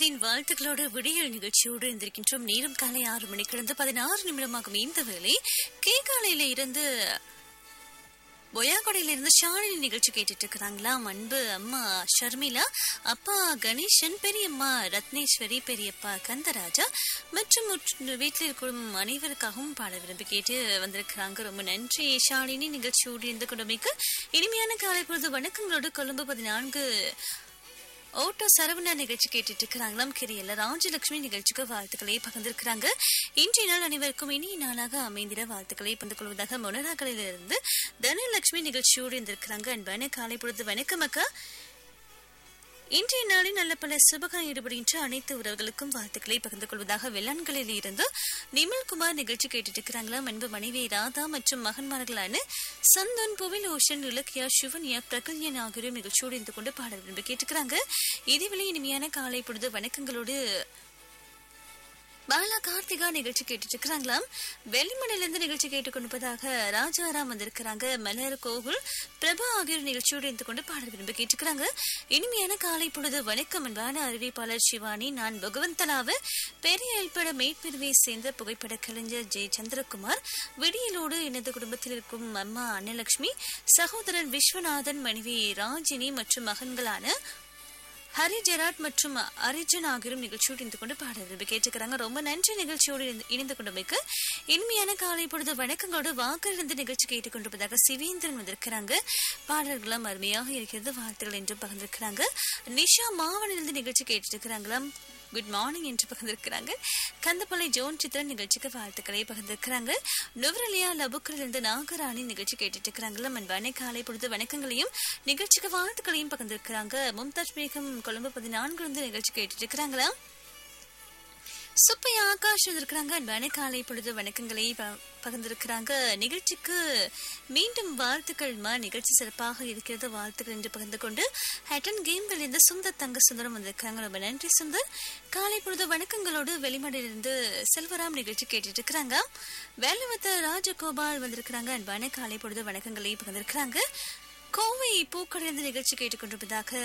ஜெகதியின் வாழ்த்துக்களோடு விடியல் நிகழ்ச்சியோடு இருந்திருக்கின்றோம் நேரம் காலை ஆறு மணி கடந்து பதினாறு நிமிடமாகும் இந்த வேளை கேகாலையில இருந்து பொயாகொடையில இருந்து ஷாலினி நிகழ்ச்சி கேட்டுட்டு இருக்கிறாங்களா அன்பு அம்மா ஷர்மிளா அப்பா கணேசன் பெரியம்மா ரத்னேஸ்வரி பெரியப்பா கந்தராஜா மற்றும் முற்று- வீட்டில் இருக்கும் அனைவருக்காகவும் பாட விரும்பி கேட்டு வந்திருக்கிறாங்க ரொம்ப நன்றி ஷாலினி நிகழ்ச்சியோடு இருந்து கொண்டமைக்கு இனிமையான காலை பொழுது வணக்கங்களோடு கொழும்பு பதினான்கு ஓட்டோ சரவணா நிகழ்ச்சி கேட்டுட்டு இருக்கிறாங்களாம் கிரியல்ல ராஜலட்சுமி நிகழ்ச்சிக்கு வாழ்த்துக்களை பகிர்ந்திருக்கிறாங்க இன்றைய நாள் அனைவருக்கும் இனிய நாளாக அமைந்திட வாழ்த்துக்களை பகிர்ந்து கொள்வதாக மொனராக்களிலிருந்து தனலட்சுமி நிகழ்ச்சியோடு இருந்திருக்கிறாங்க அன்பான காலை பொழுது வணக்கம் அக்கா இன்றைய நாளில் நல்ல பல சுபகம் ஈடுபடுகின்ற அனைத்து உறவுகளுக்கும் வாழ்த்துக்களை பகிர்ந்து கொள்வதாக வெள்ளான்களில் இருந்து நிமல்குமார் நிகழ்ச்சி கேட்டுட்டு இருக்கிறாங்களா அன்பு மனைவி ராதா மற்றும் மகன்மார்களான சந்தன் புவில் ஓஷன் இலக்கியா சிவன்யா பிரகல்யன் ஆகியோரும் நிகழ்ச்சியோடு இருந்து கொண்டு பாட விரும்பி கேட்டுக்கிறாங்க இதுவரை இனிமையான காலை பொழுது வணக்கங்களோடு பாலா கார்த்திகா நிகழ்ச்சி கேட்டுட்டு இருக்கிறாங்களாம் வெள்ளிமலையில இருந்து நிகழ்ச்சி கேட்டுக்கொண்டிருப்பதாக ராஜாராம் வந்திருக்கிறாங்க மலர் கோகுல் பிரபா ஆகியோர் நிகழ்ச்சியோடு இருந்து கொண்டு பாட விரும்பி கேட்டுக்கிறாங்க இனிமையான காலை பொழுது வணக்கம் அன்பான அறிவிப்பாளர் சிவானி நான் பகவந்தலாவு பெரிய ஏற்பட மேற்பிரிவை சேர்ந்த புகைப்பட கலைஞர் ஜெய் சந்திரகுமார் விடியலோடு எனது குடும்பத்தில் இருக்கும் அம்மா அன்னலட்சுமி சகோதரன் விஸ்வநாதன் மனைவி ராஜினி மற்றும் மகன்களான ஹரி ஜெராட் மற்றும் அரிஜன் ஆகியோரும் நிகழ்ச்சியோடு இணைந்து கொண்டு பாட விரும்பி கேட்டுக்கிறாங்க ரொம்ப நன்றி நிகழ்ச்சியோடு இணைந்து- இணைந்து கொண்டமைக்கு இனிமையான காலை பொழுது வணக்கங்களோடு வாக்கிலிருந்து நிகழ்ச்சி கேட்டுக்கொண்டிருப்பதாக சிவேந்திரன் வந்திருக்கிறாங்க பாடல்களும் அருமையாக இருக்கிறது வாழ்த்துக்கள் என்று பகிர்ந்திருக்கிறாங்க நிஷா மாவனிலிருந்து நிகழ்ச்சி கேட்டுட்டு இருக்கிறாங்களாம் குட் மார்னிங் என்று பகிர்ந்திருக்கிறாங்க கந்தப்பள்ளி ஜோன் சித்ரன் நிகழ்ச்சிக்கு வாழ்த்துக்களை பகிர்ந்திருக்கிறாங்க நுவரலியா லபுக்கிலிருந்து நாகராணி நிகழ்ச்சி கேட்டுட்டு இருக்கிறாங்களா அன்பான காலை பொழுது வணக்கங்களையும் நிகழ்ச்சிக்கு வாழ்த்துக்களையும் பகிர்ந்திருக்கிறாங்க மும்தாஜ் பேகம் கொழும்பு பதினான்கு இருந்து நிகழ்ச்சி கேட்டுட்டு இருக்கிறாங்களா சுப்பையா ஆகாஷ் இருக்கிறாங்க அன்பான காலை பொழுது வணக்கங்களை ப- பகிர்ந்திருக்கிறாங்க நிகழ்ச்சிக்கு மீண்டும் வாழ்த்துக்கள் மா நிகழ்ச்சி சிறப்பாக இருக்கிறது வாழ்த்துக்கள் என்று பகிர்ந்து கொண்டு ஹேட்டன் கேம்கள் இருந்து சுந்தர் தங்க சுந்தரம் வந்திருக்கிறாங்க ரொம்ப நன்றி சுந்தர் காலை பொழுது வணக்கங்களோடு வெளிமடையிலிருந்து செல்வராம் நிகழ்ச்சி கேட்டுட்டு இருக்கிறாங்க வேலுவத்த ராஜகோபால் வந்திருக்கிறாங்க அன்பான காலை பொழுது வணக்கங்களை பகிர்ந்திருக்கிறாங்க கோவை பூக்கடைந்து நிகழ்ச்சி கேட்டுக்கொண்டிருப்பதாக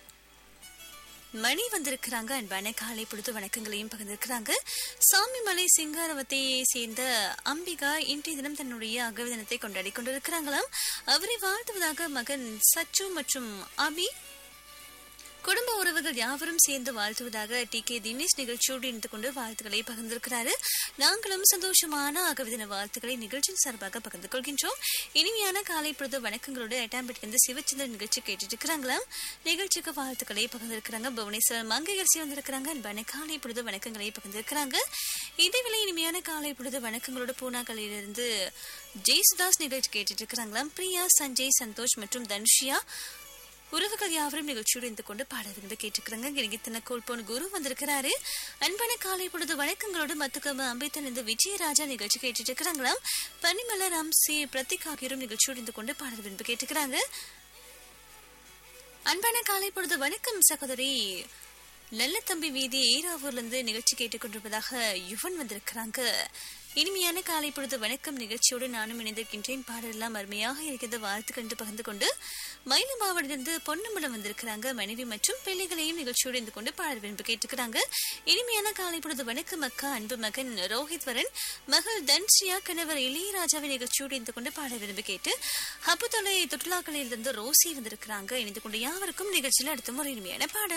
மணி வந்திருக்கிறாங்க அன்பான காலை பொழுது வணக்கங்களையும் பகிர்ந்திருக்கிறாங்க சாமிமலை சிங்காரவத்தை சேர்ந்த அம்பிகா இன்றைய தினம் தன்னுடைய அகவை தினத்தை கொண்டாடி கொண்டிருக்கிறாங்களாம் அவரை வாழ்த்துவதாக மகன் சச்சு மற்றும் அபி குடும்ப உறவுகள் யாவரும் சேர்ந்து வாழ்த்துவதாக டி கே தினேஷ் நிகழ்ச்சியோடு இணைந்து கொண்டு வாழ்த்துக்களை பகிர்ந்திருக்கிறாரு நாங்களும் சந்தோஷமான அகவிதின வாழ்த்துக்களை நிகழ்ச்சியின் சார்பாக பகிர்ந்து கொள்கின்றோம் இனிமையான காலை பொழுது வணக்கங்களோடு எட்டாம் இருந்து சிவச்சந்திரன் நிகழ்ச்சி கேட்டுட்டு இருக்கிறாங்களாம் நிகழ்ச்சிக்கு வாழ்த்துக்களை பகிர்ந்திருக்கிறாங்க புவனேஸ்வரர் மங்கையரசி வந்திருக்கிறாங்க அன்பான காலை பொழுது வணக்கங்களை பகிர்ந்திருக்கிறாங்க இதேவேளை இனிமையான காலை பொழுது வணக்கங்களோடு பூனாக்களிலிருந்து ஜெய்சுதாஸ் நிகழ்ச்சி கேட்டுட்டு இருக்கிறாங்களாம் பிரியா சஞ்சய் சந்தோஷ் மற்றும் தனுஷியா உறவுகள் யாவரும் நிகழ்ச்சியோடு இருந்து கொண்டு பாட விரும்பி கேட்டுக்கிறாங்க கிரிகித்தன கோல்போன் குரு வந்திருக்கிறாரு அன்பான காலை பொழுது வணக்கங்களோடு மத்துக்கம அம்பேத்தன் இந்த விஜயராஜா நிகழ்ச்சி கேட்டுட்டு இருக்கிறாங்களாம் பனிமலர் அம்சி பிரத்திக் ஆகியோரும் நிகழ்ச்சியோடு இருந்து கொண்டு பாட விரும்பி கேட்டுக்கிறாங்க அன்பான காலை பொழுது வணக்கம் சகோதரி நல்ல தம்பி வீதி ஈராவூர்ல இருந்து நிகழ்ச்சி கேட்டுக்கொண்டிருப்பதாக யுவன் வந்திருக்கிறாங்க இனிமையான காலை பொழுது வணக்கம் நிகழ்ச்சியோடு நானும் இணைந்திருக்கின்றேன் பாடலாம் அருமையாக இருக்கிறது வாழ்த்துக்கள் என்று பகிர்ந்து கொண்டு மயிலம் மாவட்டத்திலிருந்து பொன்னம்பலம் வந்திருக்கிறாங்க மனைவி மற்றும் பிள்ளைகளையும் நிகழ்ச்சியோடு இருந்து கொண்டு பாடல் விரும்பி கேட்டுக்கிறாங்க இனிமையான காலை பொழுது வணக்கம் அக்கா அன்பு மகன் ரோஹித்வரன் மகள் தன்ஷியா கணவர் இளையராஜாவை நிகழ்ச்சியோடு இருந்து கொண்டு பாட விரும்பி கேட்டு ஹப்புத்தொலை தொற்றுலாக்களில் இருந்து ரோசி வந்திருக்கிறாங்க இணைந்து கொண்டு யாவருக்கும் நிகழ்ச்சியில் அடுத்த முறை இனிமையான பாடல்